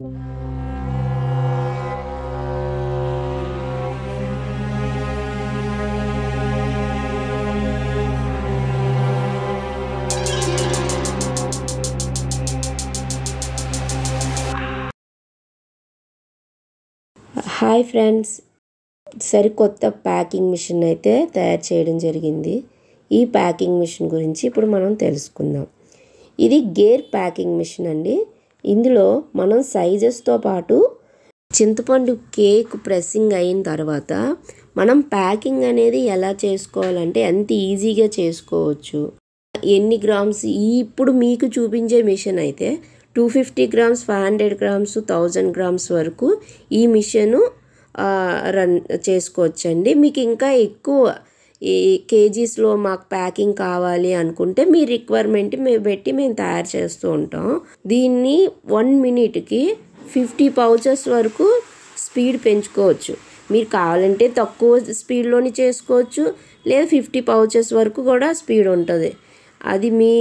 hi friends సరికొత్త packing machine అయితే తయారు చేయడం జరిగింది ఈ ప్యాకింగ్ మిషన్ గురించి ఇప్పుడు మనం తెలుసుకుందాం ఇది గేర్ ప్యాకింగ్ మిషన్ అండి ఇందులో మనం సైజెస్తో పాటు చింతపండు కేక్ ప్రెస్సింగ్ అయిన తర్వాత మనం ప్యాకింగ్ అనేది ఎలా చేసుకోవాలంటే ఎంత ఈజీగా చేసుకోవచ్చు ఎన్ని గ్రామ్స్ ఈ ఇప్పుడు మీకు చూపించే మిషన్ అయితే two fifty grams five hundred grams thousand grams వరకు ఈ మిషను రన్ చేసుకోవచ్చండి మీకు ఇంకా ఎక్కువ ఈ కేజీస్లో మాకు ప్యాకింగ్ కావాలి అనుకుంటే మీ రిక్వైర్మెంట్ మేము పెట్టి మేము తయారు చేస్తూ ఉంటాం దీన్ని వన్ మినిట్కి ఫిఫ్టీ పౌచెస్ వరకు స్పీడ్ పెంచుకోవచ్చు మీరు కావాలంటే తక్కువ స్పీడ్లోని చేసుకోవచ్చు లేదా ఫిఫ్టీ పౌచెస్ వరకు కూడా స్పీడ్ ఉంటుంది అది మీ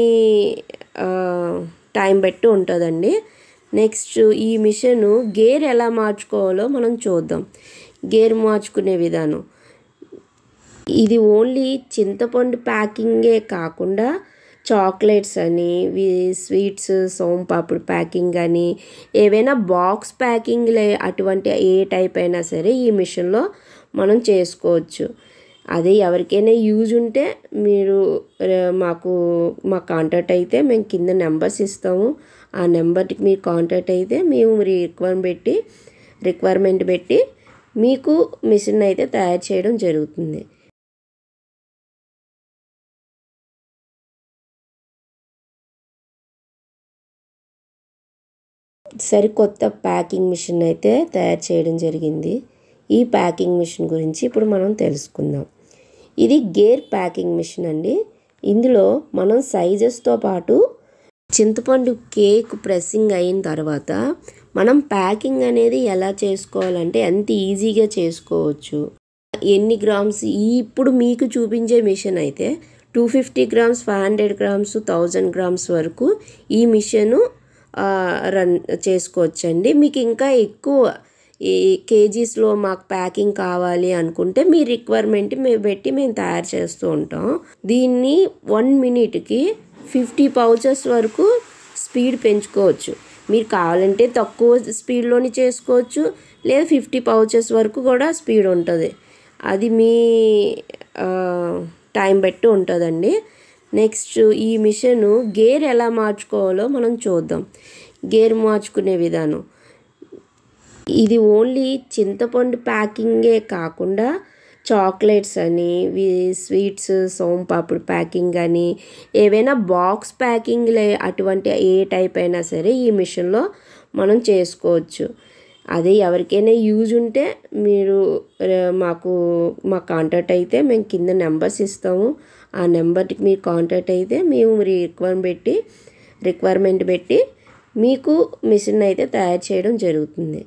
టైం బట్టి ఉంటుందండి నెక్స్ట్ ఈ మిషన్ గేర్ ఎలా మార్చుకోవాలో మనం చూద్దాం గేర్ మార్చుకునే విధానం ఇది ఓన్లీ చింతపండు ప్యాకింగే కాకుండా చాక్లెట్స్ అని స్వీట్స్ సోంపాపుడు ప్యాకింగ్ అని ఏవైనా బాక్స్ ప్యాకింగ్ అటువంటి ఏ టైప్ అయినా సరే ఈ మిషన్లో మనం చేసుకోవచ్చు అదే ఎవరికైనా యూజ్ ఉంటే మీరు మాకు మా కాంటాక్ట్ అయితే మేము కింద నెంబర్స్ ఇస్తాము ఆ నెంబర్కి మీరు కాంటాక్ట్ అయితే మేము రిక్వైర్మెంట్ పెట్టి రిక్వైర్మెంట్ పెట్టి మీకు మిషన్ అయితే తయారు చేయడం జరుగుతుంది సరికొత్త ప్యాకింగ్ మిషన్ అయితే తయారు చేయడం జరిగింది ఈ ప్యాకింగ్ మిషన్ గురించి ఇప్పుడు మనం తెలుసుకుందాం ఇది గేర్ ప్యాకింగ్ మిషన్ అండి ఇందులో మనం సైజెస్తో పాటు చింతపండు కేక్ ప్రెస్సింగ్ అయిన తర్వాత మనం ప్యాకింగ్ అనేది ఎలా చేసుకోవాలంటే ఎంత ఈజీగా చేసుకోవచ్చు ఎన్ని గ్రామ్స్ ఈ ఇప్పుడు మీకు చూపించే మిషన్ అయితే two fifty grams five hundred grams thousand grams వరకు ఈ మిషను రన్ చేసుకోవచ్చండి మీకు ఇంకా ఎక్కువ ఈ కేజీస్లో మాకు ప్యాకింగ్ కావాలి అనుకుంటే మీ రిక్వైర్మెంట్ మేము పెట్టి మేము తయారు చేస్తూ ఉంటాం దీన్ని వన్ మినిట్కి ఫిఫ్టీ పౌచెస్ వరకు స్పీడ్ పెంచుకోవచ్చు మీరు కావాలంటే తక్కువ స్పీడ్లోని చేసుకోవచ్చు లేదా ఫిఫ్టీ పౌచెస్ వరకు కూడా స్పీడ్ ఉంటుంది అది మీ టైం బట్టి ఉంటుందండి నెక్స్ట్ ఈ మిషన్ గేర్ ఎలా మార్చుకోవాలో మనం చూద్దాం గేర్ మార్చుకునే విధానం ఇది ఓన్లీ చింతపండు ప్యాకింగే కాకుండా చాక్లెట్స్ అని స్వీట్స్ సోంపాపుడు ప్యాకింగ్ అని ఏవైనా బాక్స్ ప్యాకింగ్ అటువంటి ఏ టైప్ అయినా సరే ఈ మిషన్లో మనం చేసుకోవచ్చు అదే ఎవరికైనా యూజ్ ఉంటే మీరు మాకు మా కాంటాక్ట్ అయితే మేము కింద నెంబర్స్ ఇస్తాము ఆ నెంబర్కి మీరు కాంటాక్ట్ అయితే మేము రిక్వైర్మెంట్ పెట్టి రిక్వైర్మెంట్ పెట్టి మీకు మిషన్ అయితే తయారు చేయడం జరుగుతుంది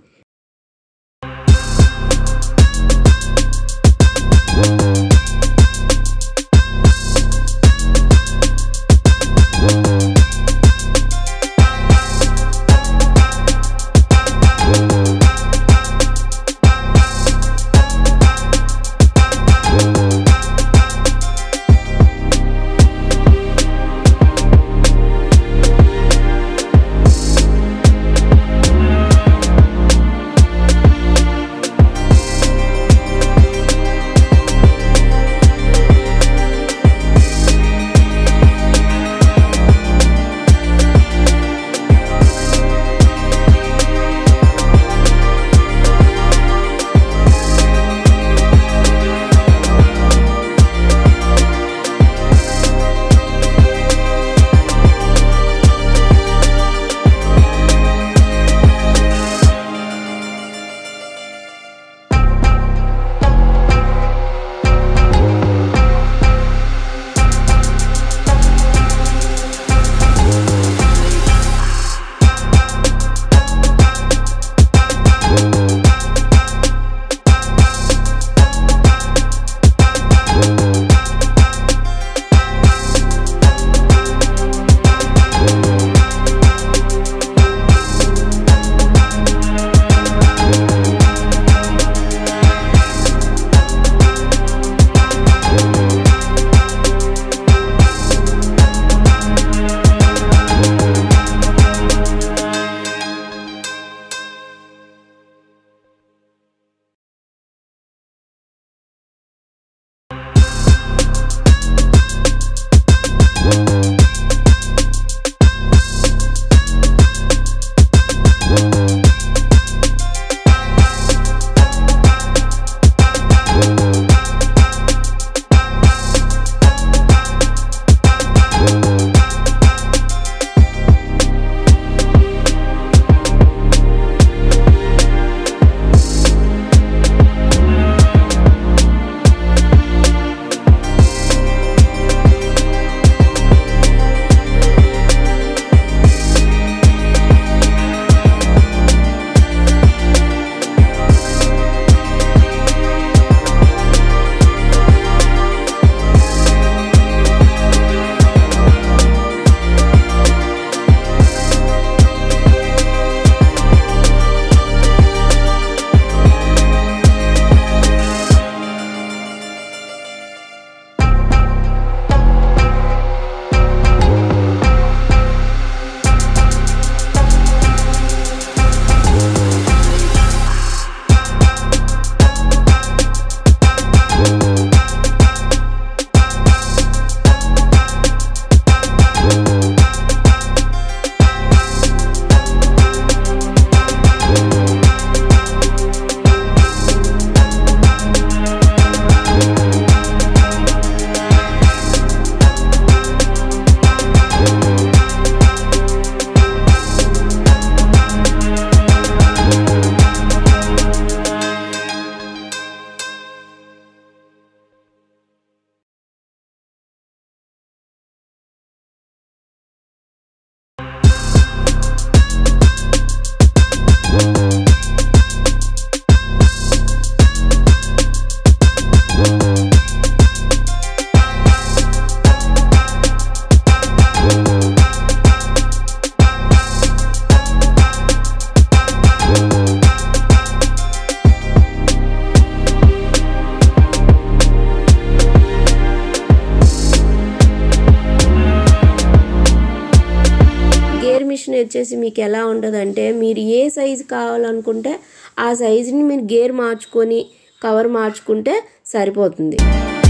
వచ్చేసి మీకు ఎలా ఉంటుందంటే మీరు ఏ సైజు కావాలనుకుంటే ఆ సైజుని మీరు గేర్ మార్చుకొని కవర్ మార్చుకుంటే సరిపోతుంది